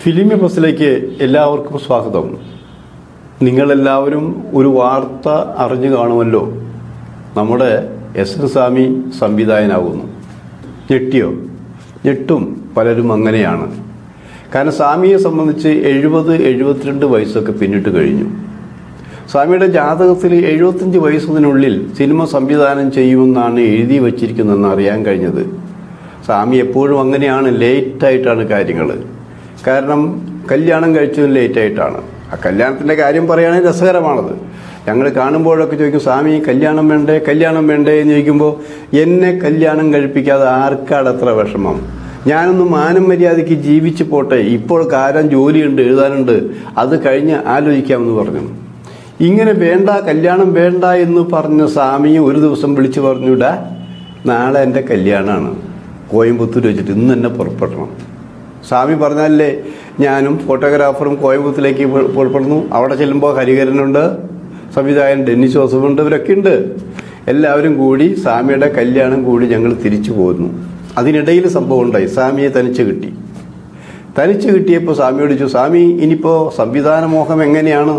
ഫിലിമി ബസ്സിലേക്ക് എല്ലാവർക്കും സ്വാഗതം നിങ്ങളെല്ലാവരും ഒരു വാർത്ത അറിഞ്ഞു കാണുമല്ലോ നമ്മുടെ എസ് എൻ സ്വാമി സംവിധായകനാകുന്നു ഞെട്ടിയോ ഞെട്ടും പലരും അങ്ങനെയാണ് കാരണം സ്വാമിയെ സംബന്ധിച്ച് എഴുപത് എഴുപത്തിരണ്ട് വയസ്സൊക്കെ പിന്നിട്ട് കഴിഞ്ഞു സ്വാമിയുടെ ജാതകത്തിൽ എഴുപത്തഞ്ച് വയസ്സിനുള്ളിൽ സിനിമ സംവിധാനം ചെയ്യുമെന്നാണ് എഴുതി വച്ചിരിക്കുന്നതെന്ന് അറിയാൻ കഴിഞ്ഞത് സ്വാമി എപ്പോഴും അങ്ങനെയാണ് ലേറ്റായിട്ടാണ് കാര്യങ്ങൾ കാരണം കല്യാണം കഴിച്ചതും ലേറ്റായിട്ടാണ് ആ കല്യാണത്തിൻ്റെ കാര്യം പറയുകയാണെങ്കിൽ രസകരമാണത് ഞങ്ങൾ കാണുമ്പോഴൊക്കെ ചോദിക്കും സ്വാമി കല്യാണം വേണ്ടേ കല്യാണം വേണ്ടേ എന്ന് ചോദിക്കുമ്പോൾ എന്നെ കല്യാണം കഴിപ്പിക്കാതെ ആർക്കാണ് അത്ര വിഷമം ഞാനൊന്ന് മാനം മര്യാദയ്ക്ക് ജീവിച്ചു പോട്ടെ ഇപ്പോൾ കാരം ജോലിയുണ്ട് എഴുതാനുണ്ട് അത് കഴിഞ്ഞ് ആലോചിക്കാമെന്ന് പറഞ്ഞു ഇങ്ങനെ വേണ്ട കല്യാണം വേണ്ട എന്ന് പറഞ്ഞ സ്വാമിയെ ഒരു ദിവസം വിളിച്ചു പറഞ്ഞുവിടാ നാളെ എൻ്റെ കല്യാണമാണ് കോയമ്പത്തൂർ വെച്ചിട്ട് ഇന്ന് തന്നെ പുറപ്പെടണം സ്വാമി പറഞ്ഞാലേ ഞാനും ഫോട്ടോഗ്രാഫറും കോയമ്പത്തൂരിലേക്ക് പു- പുറപ്പെടുന്നു അവിടെ ചെല്ലുമ്പോൾ ഹരിഹരനുണ്ട് സംവിധായകൻ ഡെന്നിസ് ജോസഫുണ്ട് ഇവരൊക്കെ ഉണ്ട് എല്ലാവരും കൂടി സ്വാമിയുടെ കല്യാണം കൂടി ഞങ്ങൾ തിരിച്ചു പോരുന്നു അതിനിടയിൽ സംഭവം ഉണ്ടായി സ്വാമിയെ തനിച്ച് കിട്ടി തനിച്ച് കിട്ടിയപ്പോൾ സ്വാമിയോട് ചോദിച്ചു സ്വാമി ഇനിയിപ്പോൾ സംവിധാന മോഹം എങ്ങനെയാണ്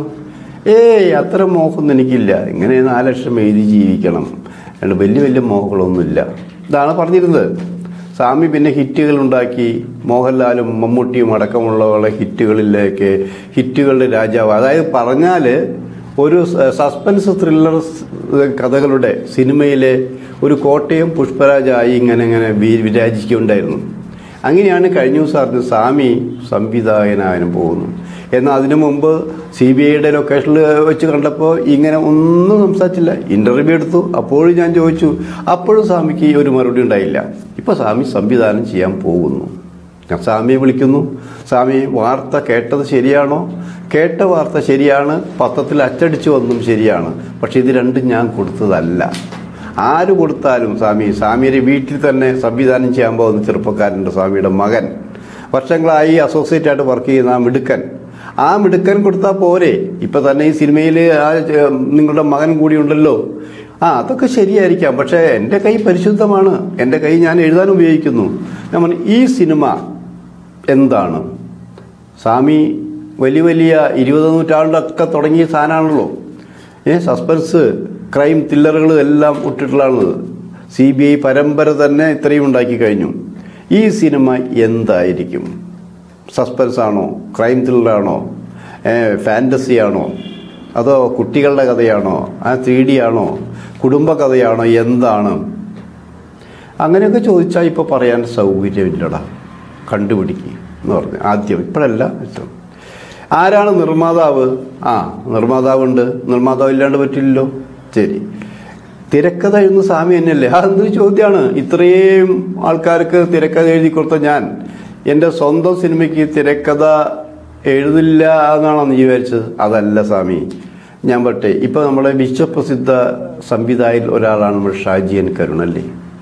ഏയ് അത്ര മോഹമൊന്നും എനിക്കില്ല ഇങ്ങനെ നാല് ലക്ഷം എഴുതി ജീവിക്കണം അല്ലാണ്ട് വലിയ വലിയ മോഹങ്ങളൊന്നുമില്ല ഇതാണ് പറഞ്ഞിരുന്നത് സ്വാമി പിന്നെ ഹിറ്റുകൾ ഉണ്ടാക്കി മോഹൻലാലും മമ്മൂട്ടിയും അടക്കമുള്ളവരുടെ ഹിറ്റുകളിലേക്ക് ഹിറ്റുകളുടെ രാജാവ് അതായത് പറഞ്ഞാൽ ഒരു സ- സസ്പെൻസ് ത്രില്ലർ സ് കഥകളുടെ സിനിമയിലെ ഒരു കോട്ടയം പുഷ്പരാജായി ഇങ്ങനെ ഇങ്ങനെ വി- വിരാജിക്കുകയുണ്ടായിരുന്നു അങ്ങനെയാണ് കഴിഞ്ഞ ദിവസം അറിഞ്ഞത് സ്വാമി സംവിധായകനാകാനും പോകുന്നു എന്നാൽ അതിനു മുമ്പ് സി ബി ഐയുടെ ലൊക്കേഷനിൽ വെച്ച് കണ്ടപ്പോൾ ഇങ്ങനെ ഒന്നും സംസാരിച്ചില്ല ഇന്റർവ്യൂ എടുത്തു അപ്പോഴും ഞാൻ ചോദിച്ചു അപ്പോഴും സ്വാമിക്ക് ഒരു മറുപടി ഉണ്ടായില്ല ഇപ്പോൾ സ്വാമി സംവിധാനം ചെയ്യാൻ പോകുന്നു ഞാൻ സ്വാമിയെ വിളിക്കുന്നു സ്വാമി വാർത്ത കേട്ടത് ശരിയാണോ കേട്ട വാർത്ത ശരിയാണ് പത്രത്തിൽ അച്ചടിച്ചു വന്നും ശരിയാണ് പക്ഷെ ഇത് രണ്ടും ഞാൻ കൊടുത്തതല്ല ആര് കൊടുത്താലും സ്വാമി സ്വാമിയുടെ വീട്ടിൽ തന്നെ സംവിധാനം ചെയ്യാൻ പോകുന്ന ചെറുപ്പക്കാരൻ്റെ സ്വാമിയുടെ മകൻ വർഷങ്ങളായി അസോസിയേറ്റ് ആയിട്ട് വർക്ക് ചെയ്യുന്ന ആ മിടുക്കൻ ആ മിടുക്കൻ കൊടുത്താൽ പോരെ ഇപ്പൊ തന്നെ ഈ സിനിമയിൽ ആ ഏർ, നിങ്ങളുടെ മകൻ കൂടി ഉണ്ടല്ലോ ആ അതൊക്കെ ശരിയായിരിക്കാം പക്ഷേ എൻ്റെ കൈ പരിശുദ്ധമാണ് എൻ്റെ കൈ ഞാൻ എഴുതാൻ ഉപയോഗിക്കുന്നു ഞാൻ പറഞ്ഞു ഈ സിനിമ എന്താണ് സ്വാമി വലിയ വലിയ ഇരുപത് നൂറ്റാണ്ടൊക്കെ തുടങ്ങിയ സാധനമാണല്ലോ ഏ സസ്പെൻസ് ക്രൈം ത്രില്ലറുകൾ എല്ലാം ഇട്ടിട്ടുള്ളതാണ് സി ബി ഐ പരമ്പര തന്നെ ഇത്രയും ഉണ്ടാക്കി കഴിഞ്ഞു ഈ സിനിമ എന്തായിരിക്കും സസ്പെൻസ് ആണോ ക്രൈം ത്രില്ലറാണോ ഫാൻറ്റസി ആണോ അതോ കുട്ടികളുടെ കഥയാണോ ആ ത്രീ ഡി ആണോ കുടുംബ കഥയാണോ എന്താണ് അങ്ങനെയൊക്കെ ചോദിച്ചാൽ ഇപ്പോൾ പറയാൻ സൗകര്യമില്ലടാ കണ്ടുപിടിക്കുക എന്ന് പറഞ്ഞു ആദ്യം ഇപ്പോഴല്ല ഇഷ്ടം ആരാണ് നിർമ്മാതാവ് ആ നിർമ്മാതാവുണ്ട് നിർമ്മാതാവ് ഇല്ലാണ്ട് പറ്റില്ലല്ലോ ശരി തിരക്കഥ എഴുതുന്ന സ്വാമി തന്നെയല്ലേ ആ എന്ത് ചോദ്യമാണ് ഇത്രയും ആൾക്കാർക്ക് തിരക്കഥ എഴുതി കൊടുത്ത ഞാൻ എൻ്റെ സ്വന്തം സിനിമയ്ക്ക് തിരക്കഥ എഴുതില്ല എന്നാണോ നീ വിചാരിച്ചത് അതല്ല സ്വാമി ഞാൻ പറ്റേ ഇപ്പൊ നമ്മുടെ വിശ്വപ്രസിദ്ധ സംവിധായകരിൽ ഒരാളാണ് നമ്മുടെ ഷാജി എൻ കരുൺ അല്ലേ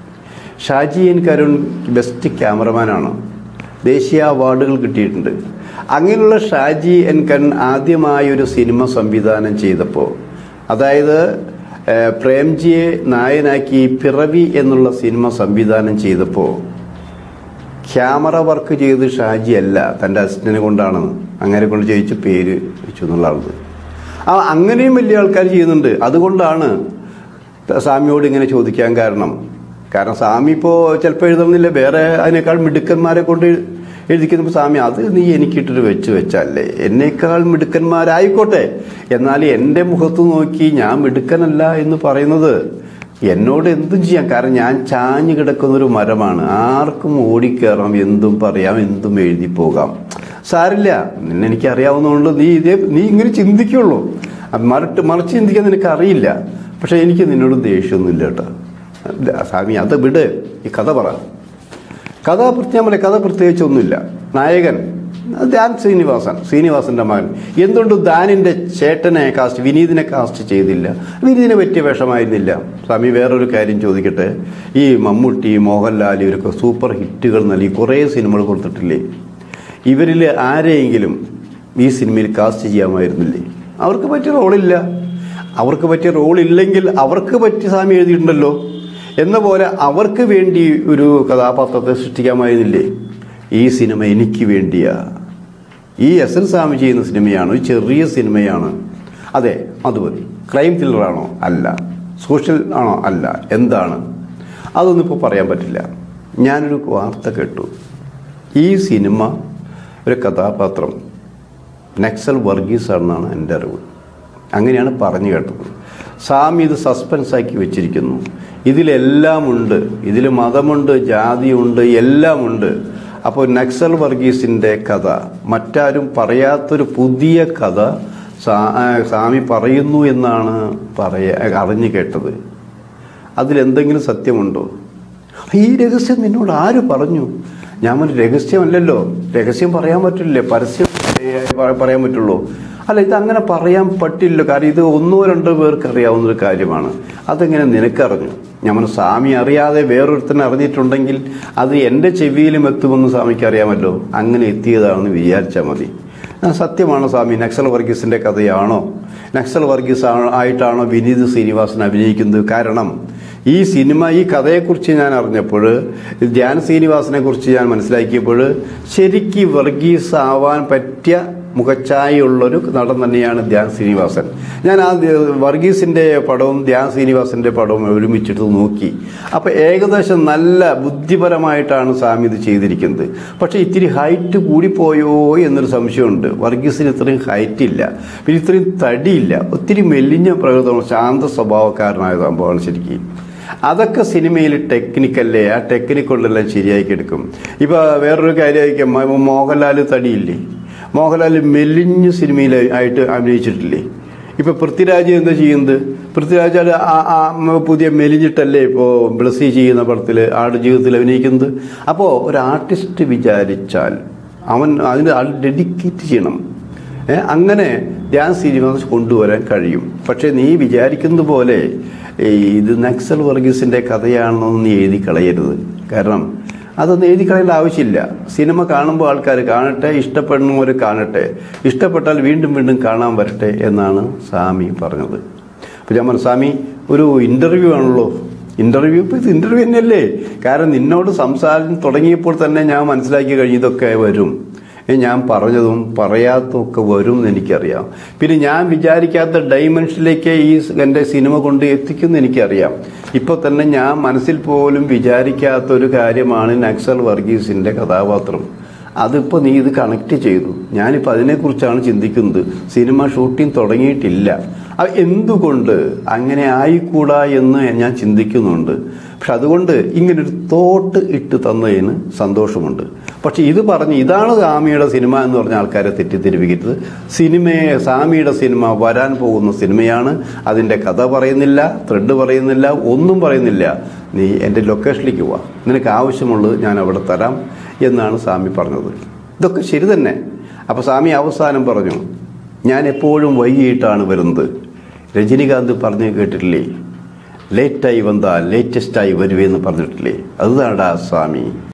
ഷാജി എൻ കരുൺ ബെസ്റ്റ് ക്യാമറമാനാണ് ദേശീയ അവാർഡുകൾ കിട്ടിയിട്ടുണ്ട് അങ്ങനെയുള്ള ഷാജി എൻ കരുൺ ആദ്യമായി ഒരു സിനിമ സംവിധാനം ചെയ്തപ്പോൾ അതായത് ഏഹ്, പ്രേംജിയെ നായനാക്കി പിറവി എന്നുള്ള സിനിമ സംവിധാനം ചെയ്തപ്പോൾ ക്യാമറ വർക്ക് ചെയ്ത് ഷാജി അല്ല തൻ്റെ അസിസ്റ്റന്റിനെ കൊണ്ടാണ് അങ്ങനെ കൊണ്ട് ജയിച്ച് പേര് വെച്ചു എന്നുള്ളത് ആ അങ്ങനെയും വലിയ ആൾക്കാർ ചെയ്യുന്നുണ്ട് അതുകൊണ്ടാണ് സ്വാമിയോട് ഇങ്ങനെ ചോദിക്കാൻ കാരണം കാരണം സ്വാമി ഇപ്പോൾ ചിലപ്പോൾ എഴുതുന്നില്ല വേറെ അതിനേക്കാൾ മിടുക്കന്മാരെ കൊണ്ട് എഴുതിക്കുന്നപ്പോൾ സ്വാമി അത് നീ എനിക്കിട്ടൊരു വെച്ച് വെച്ചല്ലേ എന്നേക്കാൾ മിടുക്കന്മാരായിക്കോട്ടെ എന്നാൽ എൻ്റെ മുഖത്ത് നോക്കി ഞാൻ മിടുക്കനല്ല എന്ന് പറയുന്നത് എന്നോട് എന്തും ചെയ്യാം കാരണം ഞാൻ ചാഞ്ഞു കിടക്കുന്ന ഒരു മരമാണ് ആർക്കും ഓടിക്കയറാം എന്തും പറയാം എന്തും എഴുതി പോകാം സാരില്ല നിന്നെ എനിക്ക് അറിയാവുന്നതുകൊണ്ട് നീ ഇതേ നീ ഇങ്ങനെ ചിന്തിക്കുള്ളൂ അത് മറിട്ട് മറിച്ച് ചിന്തിക്കാൻ നിനക്ക് അറിയില്ല പക്ഷെ എനിക്ക് നിന്നോട് ദേഷ്യമൊന്നുമില്ല കേട്ടോ അല്ല, സ്വാമി അത് വിട് ഈ കഥ പറ കഥ പ്രത്യേകം കഥ പ്രത്യേകിച്ചൊന്നുമില്ല നായകൻ അത് ദാൻ ശ്രീനിവാസൻ ശ്രീനിവാസന്റെ മകൻ എന്തുകൊണ്ട് ദാനിന്റെ ചേട്ടനെ കാസ്റ്റ് വിനീതിനെ കാസ്റ്റ് ചെയ്തില്ല വിനീതിനെ പറ്റിയ വേഷമായിരുന്നില്ല സ്വാമി വേറൊരു കാര്യം ചോദിക്കട്ടെ ഈ മമ്മൂട്ടി മോഹൻലാൽ ഇവരൊക്കെ സൂപ്പർ ഹിറ്റുകൾ നൽകി കുറേ സിനിമകൾ കൊടുത്തിട്ടില്ലേ ഇവരിൽ ആരെയെങ്കിലും ഈ സിനിമയിൽ കാസ്റ്റ് ചെയ്യാമായിരുന്നില്ലേ അവർക്ക് പറ്റിയ റോളില്ല അവർക്ക് പറ്റിയ റോളില്ലെങ്കിൽ അവർക്ക് പറ്റിയ സ്വാമി എഴുതിയിട്ടുണ്ടല്ലോ എന്ന പോലെ അവർക്ക് വേണ്ടി ഒരു കഥാപാത്രത്തെ സൃഷ്ടിക്കാമായിരുന്നില്ലേ ഈ സിനിമ എനിക്ക് വേണ്ടിയാ ഈ എസ് എൻ സ്വാമി ചെയ്യുന്ന സിനിമയാണ് ഒരു ചെറിയ സിനിമയാണ് അതെ അത് മതി ക്രൈം ത്രില്ലറാണോ അല്ല സോഷ്യൽ ആണോ അല്ല എന്താണ് അതൊന്നും ഇപ്പോൾ പറയാൻ പറ്റില്ല ഞാനൊരു വാർത്ത കേട്ടു ഈ സിനിമ ഒരു കഥാപാത്രം നക്സൽ വർഗീസ് ആണെന്നാണ് എൻ്റെ അറിവ് അങ്ങനെയാണ് പറഞ്ഞു കേട്ടത് സ്വാമി ഇത് സസ്പെൻസാക്കി വെച്ചിരിക്കുന്നു ഇതിലെല്ലാം ഉണ്ട് ഇതിൽ മതമുണ്ട് ജാതിയുണ്ട് എല്ലാം ഉണ്ട് അപ്പോൾ നക്സൽ വർഗീസിൻ്റെ കഥ മറ്റാരും പറയാത്തൊരു പുതിയ കഥ സാ- ആ, സ്വാമി പറയുന്നു എന്നാണ് പറയ അറിഞ്ഞു കേട്ടത് അതിലെന്തെങ്കിലും സത്യമുണ്ടോ ഈ രഹസ്യം നിന്നോട് ആര് പറഞ്ഞു ഞാൻ പറഞ്ഞു രഹസ്യമല്ലല്ലോ രഹസ്യം പറയാൻ പറ്റില്ലേ പരസ്യം ഏ, പ- പറയാൻ പറ്റുള്ളൂ അല്ല ഇത് അങ്ങനെ പറയാൻ പറ്റില്ല കാരണം ഇത് ഒന്നോ രണ്ടോ പേർക്ക് അറിയാവുന്ന ഒരു കാര്യമാണ് അതെങ്ങനെ നിനക്കറിഞ്ഞു ഞാൻ പറഞ്ഞു സ്വാമി അറിയാതെ വേറൊരുത്തനെ അറിഞ്ഞിട്ടുണ്ടെങ്കിൽ അത് എൻ്റെ ചെവിയിലും എത്തുമെന്ന് സ്വാമിക്ക് അറിയാമല്ലോ അങ്ങനെ എത്തിയതാണെന്ന് വിചാരിച്ചാൽ മതി ആ, സത്യമാണോ സ്വാമി നക്സൽ വർഗീസിന്റെ കഥയാണോ നക്സൽ വർഗീസ് ആ- ആയിട്ടാണോ വിനീത് ശ്രീനിവാസൻ അഭിനയിക്കുന്നത് കാരണം ഈ സിനിമ ഈ കഥയെക്കുറിച്ച് ഞാൻ അറിഞ്ഞപ്പോൾ ധ്യാൻ ശ്രീനിവാസനെ കുറിച്ച് ഞാൻ മനസ്സിലാക്കിയപ്പോൾ ശരിക്ക് വർഗീസ് ആവാൻ പറ്റിയ മുഖച്ഛായുള്ളൊരു നടൻ തന്നെയാണ് ധ്യാൻ ശ്രീനിവാസൻ ഞാൻ ആ ദ- വർഗീസിന്റെ പടവും ധ്യാൻ ശ്രീനിവാസന്റെ പടവും ഒരുമിച്ചിട്ട് നോക്കി അപ്പൊ ഏകദേശം നല്ല ബുദ്ധിപരമായിട്ടാണ് സ്വാമി ഇത് ചെയ്തിരിക്കുന്നത് പക്ഷെ ഇത്തിരി ഹൈറ്റ് കൂടിപ്പോയോ എന്നൊരു സംശയമുണ്ട് വർഗീസിന് ഇത്രയും ഹൈറ്റ് ഇല്ല പിന്നെ ഇത്രയും തടിയില്ല ഒത്തിരി മെലിഞ്ഞ പ്രകൃതം ശാന്ത സ്വഭാവക്കാരനായ സംഭവമാണ് ശരിക്കും അതൊക്കെ സിനിമയിൽ ടെക്നിക്കല്ലേ ആ ടെക്നിക് കൊണ്ടെല്ലാം ശരിയാക്കി എടുക്കും ഇപ്പൊ വേറൊരു കാര്യമായിരിക്കും മ- മോഹൻലാൽ തടിയില്ലേ മോഹൻലാൽ മെലിഞ്ഞ് സിനിമയിൽ ആയിട്ട് അഭിനയിച്ചിട്ടില്ലേ ഇപ്പൊ പൃഥ്വിരാജ് എന്താ ചെയ്യുന്നത് പൃഥ്വിരാജ് അത് ആ- ആ മ- പുതിയ മെലിഞ്ഞിട്ടല്ലേ ഇപ്പോൾ ബ്ലസ്സി ചെയ്യുന്ന പടത്തിൽ ആട് ജീവിതത്തിൽ അഭിനയിക്കുന്നത് അപ്പോൾ ഒരു ആർട്ടിസ്റ്റ് വിചാരിച്ചാൽ അവൻ അതിന് ആൾ ഡെഡിക്കേറ്റ് ചെയ്യണം ഏ, അങ്ങനെ ധ്യാൻ ശ്രീനിവാസ് കൊണ്ടുവരാൻ കഴിയും പക്ഷെ നീ വിചാരിക്കുന്നത് പോലെ ഈ ഇത് നക്സൽ വർഗീസിന്റെ കഥയാണെന്നൊന്നും നീ എഴുതി കളയരുത് കാരണം അതൊന്നും എഴുതി കളയേണ്ട ആവശ്യമില്ല സിനിമ കാണുമ്പോൾ ആൾക്കാർ കാണട്ടെ ഇഷ്ടപ്പെടുന്നവർ കാണട്ടെ ഇഷ്ടപ്പെട്ടാൽ വീണ്ടും വീണ്ടും കാണാൻ വരട്ടെ എന്നാണ് സ്വാമി പറഞ്ഞത് അപ്പോൾ ഞാൻ പറഞ്ഞു സ്വാമി ഒരു ഇൻ്റർവ്യൂ ആണല്ലോ ഇൻ്റർവ്യൂ ഇപ്പോൾ ഇത് ഇൻ്റർവ്യൂ തന്നെയല്ലേ കാരണം നിന്നോട് സംസാരം തുടങ്ങിയപ്പോൾ തന്നെ ഞാൻ മനസ്സിലാക്കി കഴിഞ്ഞു ഇതൊക്കെ വരും ഏ, ഞാൻ പറഞ്ഞതും പറയാത്തതും ഒക്കെ വരും എന്ന് എനിക്കറിയാം പിന്നെ ഞാൻ വിചാരിക്കാത്ത ഡൈമെൻഷനിലേക്ക് ഈ സ് എൻ്റെ സിനിമ കൊണ്ട് എത്തിക്കുമെന്ന് എനിക്കറിയാം ഇപ്പോൾ തന്നെ ഞാൻ മനസ്സിൽ പോലും വിചാരിക്കാത്ത ഒരു കാര്യമാണ് നക്സൽ വർഗീസിൻ്റെ കഥാപാത്രം അതിപ്പോൾ നീ ഇത് കണക്ട് ചെയ്തു ഞാനിപ്പോൾ അതിനെക്കുറിച്ചാണ് ചിന്തിക്കുന്നത് സിനിമ ഷൂട്ടിംഗ് തുടങ്ങിയിട്ടില്ല അത് എന്തുകൊണ്ട് അങ്ങനെ ആയിക്കൂടാ എന്ന് ഞാൻ ചിന്തിക്കുന്നുണ്ട് പക്ഷെ അതുകൊണ്ട് ഇങ്ങനൊരു തോട്ട് ഇട്ട് തന്നതിന് സന്തോഷമുണ്ട് പക്ഷെ ഇത് പറഞ്ഞ് ഇതാണ് സാമിയുടെ സിനിമ എന്ന് പറഞ്ഞ ആൾക്കാരെ തെറ്റിദ്ധരിപ്പിക്കരുത് സിനിമയെ സാമിയുടെ സിനിമ വരാൻ പോകുന്ന സിനിമയാണ് അതിൻ്റെ കഥ പറയുന്നില്ല ത്രെഡ് പറയുന്നില്ല ഒന്നും പറയുന്നില്ല നീ എൻ്റെ ലൊക്കേഷനിലേക്ക് പോവാ നിനക്ക് ആവശ്യമുള്ളത് ഞാൻ അവിടെ തരാം എന്നാണ് സ്വാമി പറഞ്ഞത് ഇതൊക്കെ ശരി തന്നെ അപ്പോൾ സ്വാമി അവസാനം പറഞ്ഞു ഞാൻ എപ്പോഴും വൈകിട്ടാണ് വരുന്നത് രജനികാന്ത് പറഞ്ഞു കേട്ടിട്ടില്ലേ ലേറ്റായി വന്നാൽ ലേറ്റസ്റ്റായി വരുവേന്ന് പറഞ്ഞിട്ടില്ലേ അതുതാണ്ടാ സ്വാമി